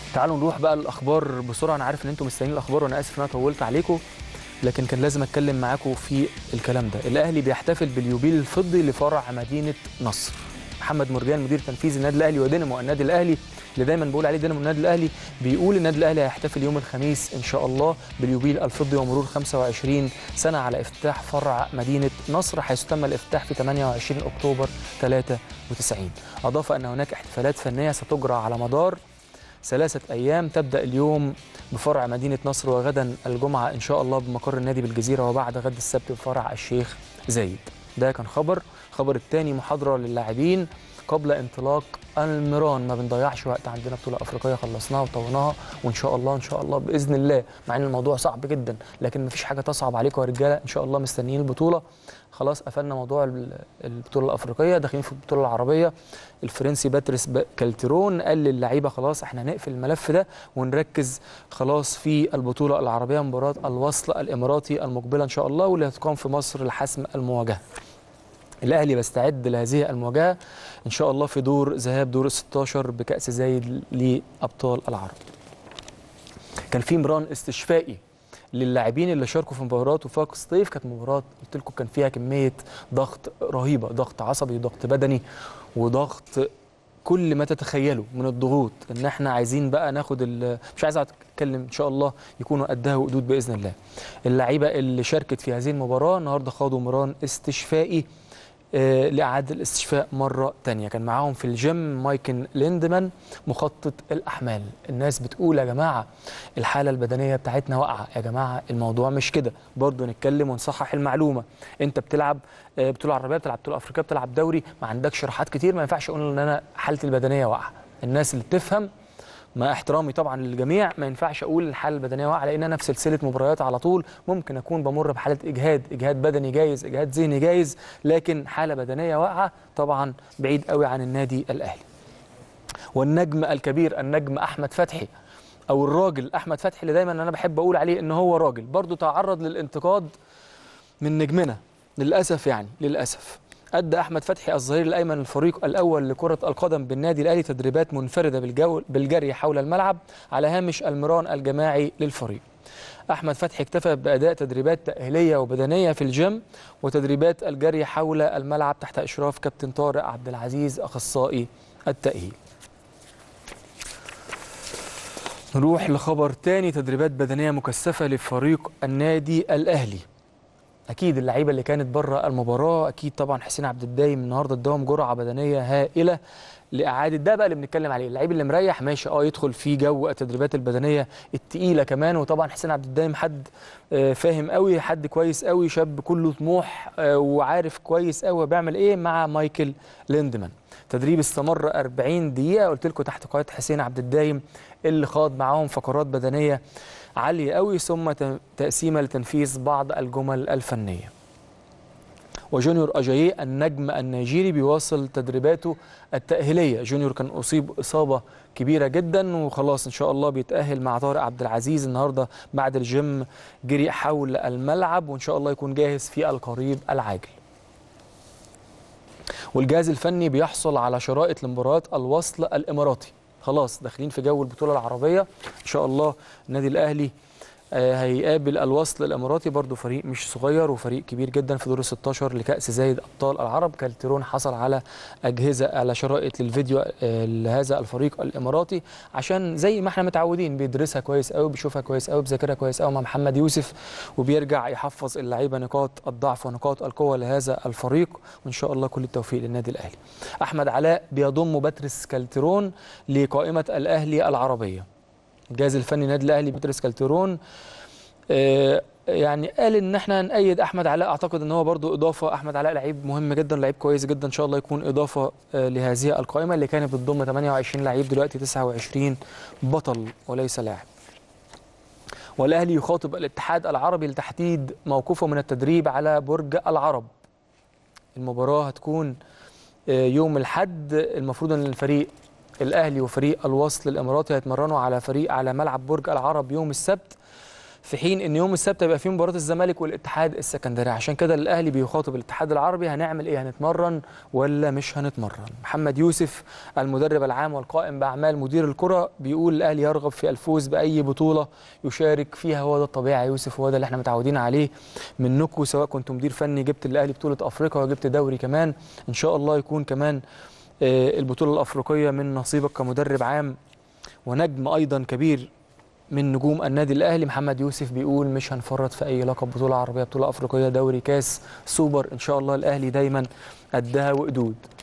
تعالوا نروح بقى الاخبار بسرعه انا عارف ان انتم مستنيين الاخبار وانا اسف ان انا طولت عليكم لكن كان لازم اتكلم معاكم في الكلام ده الاهلي بيحتفل باليوبيل الفضي لفرع مدينه نصر محمد مرجان مدير تنفيذي النادي الاهلي ودينامو النادي الاهلي اللي دايما بقول عليه دينامو النادي الاهلي بيقول النادي الاهلي هيحتفل يوم الخميس ان شاء الله باليوبيل الفضي ومرور 25 سنه على افتتاح فرع مدينه نصر حيث تم الافتتاح في 28 اكتوبر 93 اضاف ان هناك احتفالات فنيه ستجرى على مدار ثلاثة أيام تبدأ اليوم بفرع مدينة نصر وغدا الجمعة إن شاء الله بمقر النادي بالجزيرة وبعد غد السبت بفرع الشيخ زايد ده كان خبر خبر الثاني محاضرة للاعبين قبل انطلاق المران ما بنضيعش وقت عندنا بطولة أفريقية خلصناها وطوناها وإن شاء الله إن شاء الله بإذن الله مع إن الموضوع صعب جدا لكن مفيش حاجة تصعب عليكم يا رجالة إن شاء الله مستنيين البطولة خلاص قفلنا موضوع ال- البطولة الأفريقية داخلين في البطولة العربية الفرنسي باتريس ب- كالترون قال للعيبة خلاص احنا هنقفل الملف ده ونركز خلاص في البطولة العربية مباراة الوصل الإماراتي المقبلة إن شاء الله واللي هتقام في مصر لحسم المواجهة الاهلي بيستعد لهذه المواجهه ان شاء الله في دور ذهاب دور ال 16 بكاس زايد لابطال العرب. كان في مران استشفائي للاعبين اللي شاركوا في مباراه وفاق سطيف كانت مباراه قلت لكم كان فيها كميه ضغط رهيبه ضغط عصبي وضغط بدني وضغط كل ما تتخيلوا من الضغوط ان احنا عايزين بقى ناخد ال- مش عايز اتكلم ان شاء الله يكونوا قدها وقدود باذن الله اللعيبه اللي شاركت في هذه المباراه النهارده خاضوا مران استشفائي آه، لإعادة الاستشفاء مرة تانية كان معاهم في الجيم مايكل ليندمان مخطط الأحمال الناس بتقول يا جماعة الحالة البدنية بتاعتنا واقعة يا جماعة الموضوع مش كده برضو نتكلم ونصحح المعلومة انت بتلعب آه، بطولة عربية بتلعب بطولة أفريقية بتلعب دوري ما عندكش راحات كتير ما ينفعش أقول إن أنا حالتي البدنية واقعة الناس اللي بتفهم مع احترامي طبعا للجميع ما ينفعش اقول الحاله البدنيه واقعه لان انا في سلسله مباريات على طول ممكن اكون بمر بحاله اجهاد اجهاد بدني جايز اجهاد ذهني جايز لكن حاله بدنيه واقعه طبعا بعيد قوي عن النادي الاهلي والنجم الكبير النجم احمد فتحي او الراجل احمد فتحي اللي دايما انا بحب اقول عليه ان هو راجل برضه تعرض للانتقاد من نجمنا للاسف يعني للاسف أدى أحمد فتحي الظهير الأيمن الفريق الأول لكرة القدم بالنادي الأهلي تدريبات منفردة بالجو بالجري حول الملعب على هامش المران الجماعي للفريق. أحمد فتحي اكتفى بأداء تدريبات تأهيلية وبدنية في الجيم وتدريبات الجري حول الملعب تحت إشراف كابتن طارق عبد العزيز أخصائي التأهيل. نروح لخبر تاني تدريبات بدنية مكثفة لفريق النادي الأهلي. اكيد اللعيبه اللي كانت بره المباراه اكيد طبعا حسين عبد الدايم النهارده اداهم جرعه بدنيه هائله لاعاده ده بقى اللي بنتكلم عليه اللعيب اللي مريح ماشي اه يدخل في جو التدريبات البدنيه التقيله كمان وطبعا حسين عبد الدايم حد آه، فاهم قوي حد كويس قوي شاب كله طموح آه، وعارف كويس قوي بيعمل ايه مع مايكل ليندمان تدريب استمر 40 دقيقه قلت لكم تحت قياده حسين عبد الدايم اللي خاض معاهم فقرات بدنيه عاليه قوي ثم ت- تقسيمه لتنفيذ بعض الجمل الفنيه وجونيور أجاييه النجم النيجيري بيواصل تدريباته التأهيلية جونيور كان أصيب إصابة كبيرة جدا وخلاص إن شاء الله بيتأهل مع طارق عبد العزيز النهاردة بعد الجيم جري حول الملعب وإن شاء الله يكون جاهز في القريب العاجل والجهاز الفني بيحصل على شرائط لمباراة الوصل الإماراتي خلاص داخلين في جو البطولة العربية إن شاء الله النادي الأهلي آه، هيقابل الوصل الاماراتي برضو فريق مش صغير وفريق كبير جدا في دور ال 16 لكاس زايد ابطال العرب كالترون حصل على اجهزه على شرائط للفيديو آه، لهذا الفريق الاماراتي عشان زي ما احنا متعودين بيدرسها كويس قوي بيشوفها كويس قوي بيذاكرها كويس قوي مع محمد يوسف وبيرجع يحفظ اللعيبه نقاط الضعف ونقاط القوه لهذا الفريق وان شاء الله كل التوفيق للنادي الاهلي احمد علاء بيضم باتريس كالترون لقائمه الاهلي العربيه الجهاز الفني النادي الاهلي باتريس كالترون آه، يعني قال ان احنا نأيد احمد علاء اعتقد ان هو برضو اضافه احمد علاء لعيب مهم جدا لعيب كويس جدا ان شاء الله يكون اضافه آه، لهذه القائمه اللي كانت بتضم 28 لعيب دلوقتي 29 بطل وليس لاعب والاهلي يخاطب الاتحاد العربي لتحديد موقفه من التدريب على برج العرب المباراه هتكون آه، يوم الحد المفروض ان الفريق الاهلي وفريق الوصل الاماراتي هيتمرنوا على فريق على ملعب برج العرب يوم السبت في حين ان يوم السبت هيبقى فيه مباراه الزمالك والاتحاد السكندري عشان كده الاهلي بيخاطب الاتحاد العربي هنعمل ايه هنتمرن ولا مش هنتمرن محمد يوسف المدرب العام والقائم باعمال مدير الكره بيقول الاهلي يرغب في الفوز باي بطوله يشارك فيها هو ده الطبيعي يا يوسف هو ده اللي احنا متعودين عليه منكم سواء كنت مدير فني جبت الاهلي بطوله افريقيا وجبت دوري كمان ان شاء الله يكون كمان آه، البطوله الافريقيه من نصيبك كمدرب عام ونجم ايضا كبير من نجوم النادي الاهلي محمد يوسف بيقول مش هنفرط في اي لقب بطوله عربيه بطوله افريقيه دوري كاس سوبر ان شاء الله الاهلي دايما قدها وقدود